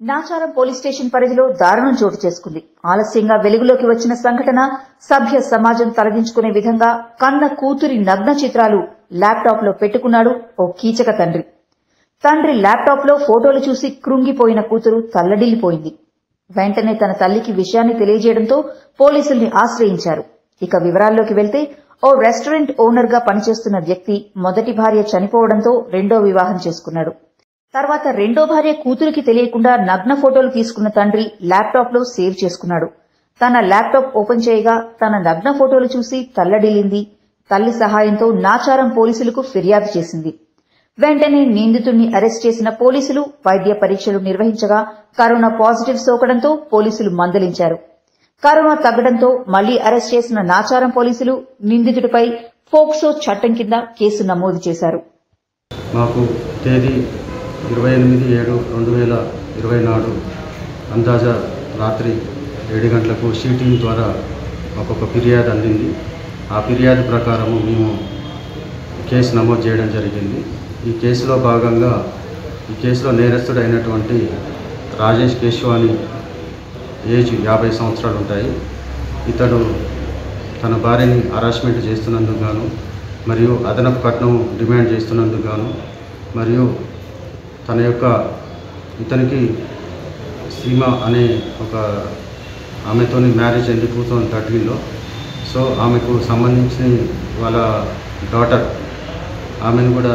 Nacharam police station పరిధిలో దారుణం చోటు చేసుకుంది ఆలస్యంగా వెలుగులోకి వచ్చిన సంఘటన సభ్య సమాజం తలదించుకునే విధంగా కన్న కూతురి నగ్న చిత్రాలు ల్యాప్టాప్ లో పెట్టుకున్నాడు ఓ కీచక తండ్రి తండ్రి ల్యాప్టాప్ లో ఫోటోలు చూసి కృంగిపోయిన కూతురు తల్లడిల్లిపోయింది వెంటనే తన తల్లికి విషయాన్ని తెలియజేయడంతో పోలీసుల్ని ఆశ్రయించారు ఇక వివరాల్లోకి వెళ్తే ఓ రెస్టారెంట్ ఓనర్ గా పనిచేస్తున్న వ్యక్తి మొదటి భార్య చనిపోవడంతో రెండో వివాహం చేసుకున్నాడు తర్వాత రెండో భార్య కూతురికి తెలియకుండా నగ్న ఫోటోలు తీసుకున్న తండ్రి ల్యాప్టాప్ లో సేవ్ చేసుకున్నాడు తన ల్యాప్టాప్ ఓపెన్ చేయగా తన నగ్న ఫోటోలు చూసి తల్లడిల్లింది తల్లి సహాయంతో నాచారం పోలీసులకు ఫిర్యాదు చేసింది వెంటనే నిందితుడిని అరెస్ట్ చేసిన పోలీసులు వైద్య పరీక్షలు నిర్వహించగా కరోనా పాజిటివ్ సోకడంతో పోలీసులు మందలించారు కరోనా తగ్గడంతో మళ్లీ అరెస్ట్ చేసిన నాచారం పోలీసులు నిందితుడిపై ఫోక్సో చట్టం కింద కేసు నమోదు చేశారు మాకు తేదీ ఇరవై ఎనిమిది ఏడు రెండు వేల ఇరవై నాడు అందాజా రాత్రి ఏడు గంటలకు షీటింగ్ ద్వారా మాకు ఒక ఫిర్యాదు అందింది ఆ ఫిర్యాదు ప్రకారము మేము కేసు నమోదు చేయడం జరిగింది ఈ కేసులో భాగంగా ఈ కేసులో నేరస్తుడు అయినటువంటి రాజేష్ కేశవాని ఏజ్ యాభై సంవత్సరాలు ఉంటాయి ఇతడు తన భార్యని హరాస్మెంట్ చేస్తున్నందుకు గాను మరియు అదనపు కట్నం డిమాండ్ చేస్తున్నందుకు గాను మరియు తన యొక్క ఇతనికి సీమ అనే ఒక ఆమెతోని మ్యారేజ్ ఎందుకు టూ థౌజండ్ థర్టీన్లో సో ఆమెకు సంబంధించిన వాళ్ళ డాటర్ ఆమెను కూడా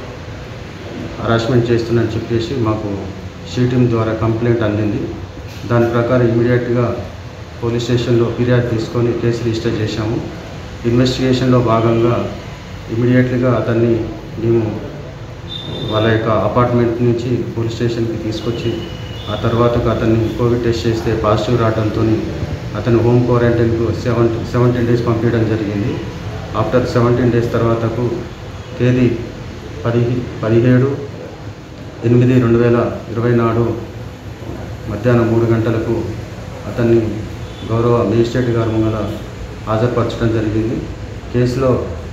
హరాస్మెంట్ చేస్తుందని చెప్పేసి మాకు షీటింగ్ ద్వారా కంప్లైంట్ అందింది దాని ప్రకారం ఇమీడియట్గా పోలీస్ స్టేషన్లో ఫిర్యాదు తీసుకొని కేసు రిజిస్టర్ చేశాము ఇన్వెస్టిగేషన్లో భాగంగా ఇమీడియట్గా అతన్ని మేము వాళ్ళ యొక్క అపార్ట్మెంట్ నుంచి పోలీస్ స్టేషన్కి తీసుకొచ్చి ఆ తర్వాత అతన్ని కోవిడ్ టెస్ట్ చేస్తే పాజిటివ్ రావడంతో అతను హోమ్ క్వారంటైన్కు సెవెన్ సెవెంటీన్ డేస్ పంపించడం జరిగింది ఆఫ్టర్ సెవెంటీన్ డేస్ తర్వాతకు తేదీ పది పదిహేడు ఎనిమిది రెండు వేల ఇరవై నాడు మధ్యాహ్నం మూడు గంటలకు అతన్ని గౌరవ మేజిస్ట్రేట్ గారి ముంగల హాజరుపరచడం జరిగింది కేసులో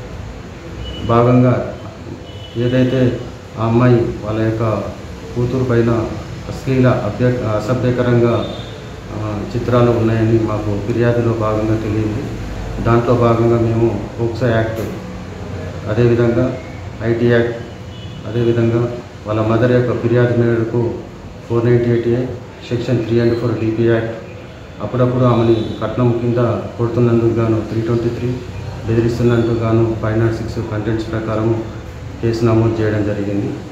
భాగంగా ఏదైతే ఆ అమ్మాయి వాళ్ళ యొక్క కూతురు పైన అశ్లీల అభ్య అసభ్యకరంగా ఆ, చిత్రాలు ఉన్నాయని మాకు ఫిర్యాదులో భాగంగా తెలియంది దాంట్లో భాగంగా మేము పోక్సో యాక్ట్ అదేవిధంగా ఐటీ యాక్ట్ అదేవిధంగా వాళ్ళ మదర్ యొక్క ఫిర్యాదు మేరకు four ninety eight A section three and four DP act అప్పుడప్పుడు ఆమెని కట్నం కింద కొడుతున్నందుకు గాను త్రీ ట్వంటీ త్రీ బెదిరిస్తున్నందుకు గాను ఫైవ్ నాట్ సిక్స్ కంటెంట్స్ ప్రకారం కేసు నమోదు చేయడం జరిగింది